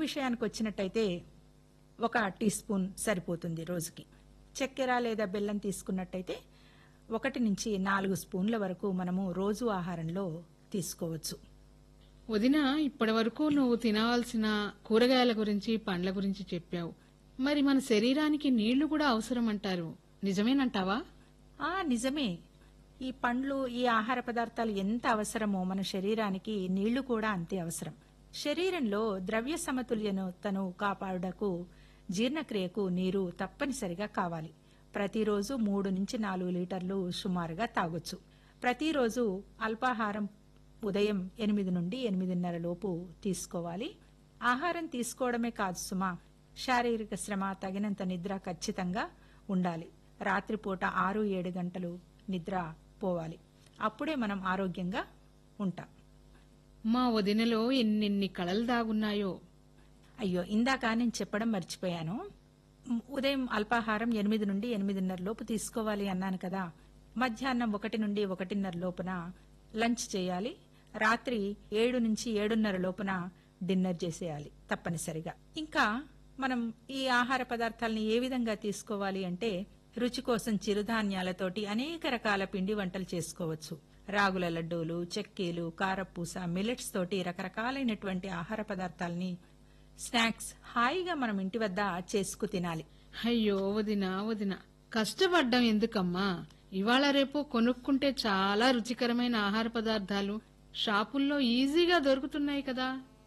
విషయానికి వచ్చినట్టయితే ఒక టీ స్పూన్ సరిపోతుంది రోజుకి చక్కెర లేదా బెల్లం తీసుకున్నట్టయితే ఒకటి నుంచి నాలుగు స్పూన్ల వరకు మనము రోజు ఆహారంలో తీసుకోవచ్చు వదిన ఇప్పటి వరకు నువ్వు తినవలసిన కూరగాయల గురించి పండ్ల గురించి చెప్పావు మరి మన శరీరానికి నీళ్లు కూడా అవసరం అంటారు నిజమేనంటావా ఆ నిజమే ఈ పండ్లు ఈ ఆహార పదార్థాలు ఎంత అవసరమో మన శరీరానికి నీళ్లు కూడా అంతే అవసరం శరీరంలో ద్రవ్య సమతుల్యను తను కాపాడుటకు జీర్ణక్రియకు నీరు తప్పనిసరిగా కావాలి ప్రతిరోజు మూడు నుంచి నాలుగు లీటర్లు సుమారుగా తాగొచ్చు ప్రతిరోజు అల్పాహారం ఉదయం ఎనిమిది నుండి ఎనిమిదిన్నర లోపు తీసుకోవాలి ఆహారం తీసుకోవడమే కాదు సుమా శారీరక శ్రమ తగినంత నిద్ర ఖచ్చితంగా ఉండాలి రాత్రిపూట ఆరు ఏడు గంటలు నిద్ర పోవాలి అప్పుడే మనం ఆరోగ్యంగా ఉంటాం మా వదినలో ఎన్నెన్ని కళలు దాగున్నాయో అయ్యో ఇందాక నేను చెప్పడం మర్చిపోయాను ఉమ్, ఉదయం అల్పాహారం ఎనిమిది నుండి ఎనిమిదిన్నర లోపు తీసుకోవాలి అన్నాను కదా మధ్యాహ్నం ఒకటి నుండి ఒకటిన్నర లోపున లంచ్ చేయాలి రాత్రి ఏడు నుంచి ఏడున్నర లోపున డిన్నర్ చేసేయాలి తప్పనిసరిగా ఇంకా మనం ఈ ఆహార పదార్థాలని ఏ విధంగా తీసుకోవాలి అంటే రుచి కోసం చిరుధాన్యాలతోటి అనేక రకాల పిండి వంటలు చేసుకోవచ్చు రాగుల లడ్డూలు చెక్కీలు కారపూస మిల్లెట్స్ తోటి రకరకాలైనటువంటి ఆహార పదార్థాలని స్నాక్స్ హాయిగా మనం ఇంటి వద్ద చేసుకు తినాలి అయ్యో వదిన వదిన కష్టపడ్డం ఎందుకమ్మా ఇవాళ రేపు కొనుక్కుంటే చాలా రుచికరమైన ఆహార పదార్థాలు షాపుల్లో ఈజీగా దొరుకుతున్నాయి కదా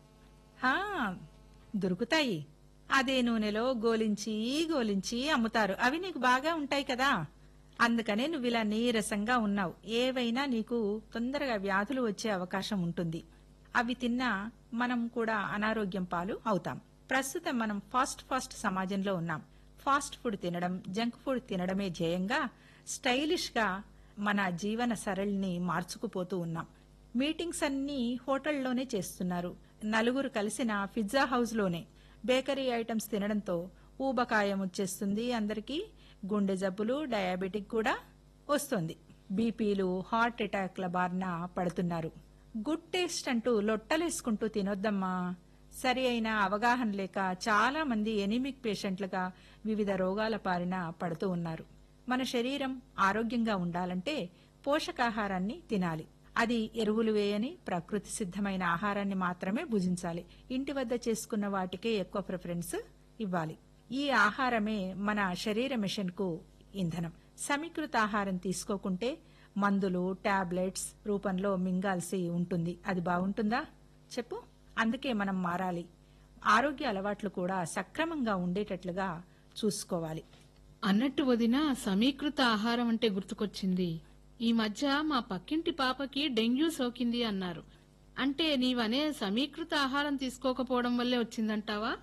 హా దొరుకుతాయి అదే నూనెలో గోలించి గోలించి అమ్ముతారు అవి నీకు బాగా ఉంటాయి కదా అందుకనే నువ్వు ఇలా నీరసంగా ఉన్నావు ఏవైనా నీకు తొందరగా వ్యాధులు వచ్చే అవకాశం ఉంటుంది అవి తిన్నా మనం కూడా అనారోగ్యం పాలు అవుతాం ప్రస్తుతం మనం ఫాస్ట్ ఫాస్ట్ సమాజంలో ఉన్నాం ఫాస్ట్ ఫుడ్ తినడం జంక్ ఫుడ్ తినడమే ధ్యేయంగా స్టైలిష్ గా మన జీవన సరళిని మార్చుకుపోతూ ఉన్నాం మీటింగ్స్ అన్ని హోటల్లోనే చేస్తున్నారు నలుగురు కలిసిన పిజ్జా హౌస్ లోనే బేకరీ ఐటమ్స్ తినడంతో ఊబకాయం వచ్చేస్తుంది అందరికీ గుండె జబ్బులు డయాబెటిక్ కూడా వస్తుంది బీపీలు హార్ట్ అటాక్ల బారిన పడుతున్నారు గుడ్ టేస్ట్ అంటూ లొట్టలేసుకుంటూ తినొద్దమ్మా సరి అయిన అవగాహన లేక చాలా మంది ఎనిమిక్ పేషెంట్లుగా వివిధ రోగాల పారిన పడుతూ ఉన్నారు మన శరీరం ఆరోగ్యంగా ఉండాలంటే పోషకాహారాన్ని తినాలి అది ఎరువులు వేయని ప్రకృతి సిద్ధమైన ఆహారాన్ని మాత్రమే భుజించాలి ఇంటి వద్ద చేసుకున్న వాటికే ఎక్కువ ప్రిఫరెన్స్ ఇవ్వాలి ఈ ఆహారమే మన శరీర మిషన్ కు ఇంధనం సమీకృత ఆహారం తీసుకోకుంటే మందులు టాబ్లెట్స్ రూపంలో మింగాల్సి ఉంటుంది అది బాగుంటుందా చెప్పు అందుకే మనం మారాలి ఆరోగ్య అలవాట్లు కూడా సక్రమంగా ఉండేటట్లుగా చూసుకోవాలి అన్నట్టు వదిన సమీకృత ఆహారం అంటే గుర్తుకొచ్చింది ఈ మధ్య మా పక్కింటి పాపకి డెంగ్యూ సోకింది అన్నారు అంటే నీవనే సమీకృత ఆహారం తీసుకోకపోవడం వల్లే వచ్చిందంటావా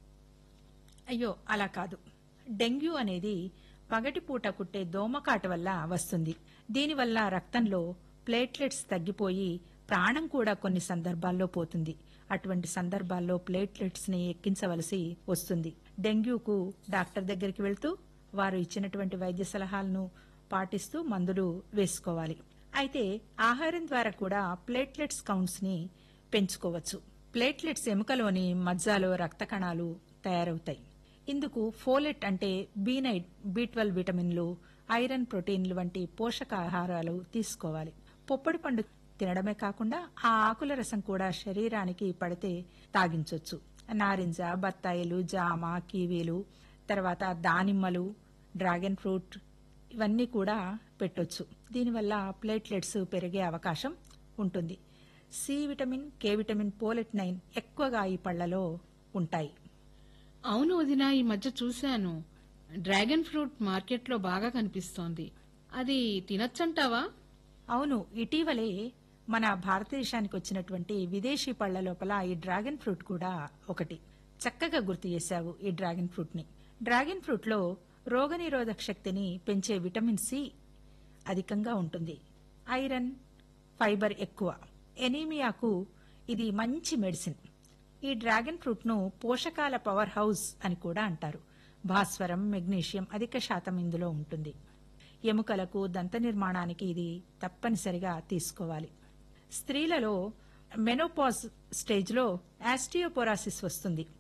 అయ్యో అలా కాదు డెంగ్యూ అనేది పగటిపూట కుట్టే దోమకాటు వల్ల వస్తుంది దీనివల్ల రక్తంలో ప్లేట్లెట్స్ తగ్గిపోయి ప్రాణం కూడా కొన్ని సందర్భాల్లో పోతుంది అటువంటి సందర్భాల్లో ప్లేట్లెట్స్ ని ఎక్కించవలసి వస్తుంది డెంగ్యూకు డాక్టర్ దగ్గరికి వెళ్తూ వారు ఇచ్చినటువంటి వైద్య సలహాలను పాటిస్తూ మందులు వేసుకోవాలి అయితే ఆహారం ద్వారా కూడా ప్లేట్లెట్స్ కౌంట్స్ ని పెంచుకోవచ్చు ప్లేట్లెట్స్ ఎముకలోని మజ్జాలో రక్త కణాలు తయారవుతాయి ఇందుకు ఫోలెట్ అంటే బీ నైట్ బి ట్వెల్వ్ విటమిన్లు ఐరన్ ప్రోటీన్లు వంటి పోషకాహారాలు తీసుకోవాలి పొప్పడి పండు తినడమే కాకుండా ఆ ఆకుల రసం కూడా శరీరానికి పడితే తాగించొచ్చు నారింజ బత్తాయిలు జామ కివీలు తర్వాత దానిమ్మలు డ్రాగన్ ఫ్రూట్ ఇవన్నీ కూడా పెట్టొచ్చు దీనివల్ల ప్లేట్లెట్స్ పెరిగే అవకాశం ఉంటుంది C vitamin K vitamin folate nine ఎక్కువగా ఈ పళ్లలో ఉంటాయి అవును వదిన ఈ మధ్య చూశాను డ్రాగన్ ఫ్రూట్ మార్కెట్లో బాగా కనిపిస్తోంది అది తినొచ్చంటావా అవును ఇటీవలే మన భారతదేశానికి వచ్చినటువంటి విదేశీ పళ్ల లోపల ఈ డ్రాగన్ ఫ్రూట్ కూడా ఒకటి చక్కగా గుర్తు చేశావు ఈ డ్రాగన్ ఫ్రూట్ ని డ్రాగన్ ఫ్రూట్ లో రోగనిరోధక శక్తిని పెంచే విటమిన్ సి అధికంగా ఉంటుంది ఐరన్ ఫైబర్ ఎక్కువ ఎనీమియాకు ఇది మంచి మెడిసిన్ ఈ డ్రాగన్ ఫ్రూట్ ను పోషకాల పవర్ హౌస్ అని కూడా అంటారు భాస్వరం మెగ్నీషియం అధిక శాతం ఇందులో ఉంటుంది ఎముకలకు దంత నిర్మాణానికి ఇది తప్పనిసరిగా తీసుకోవాలి స్త్రీలలో మెనోపాజ్ స్టేజ్లో ఆస్టియోపోరాసిస్ వస్తుంది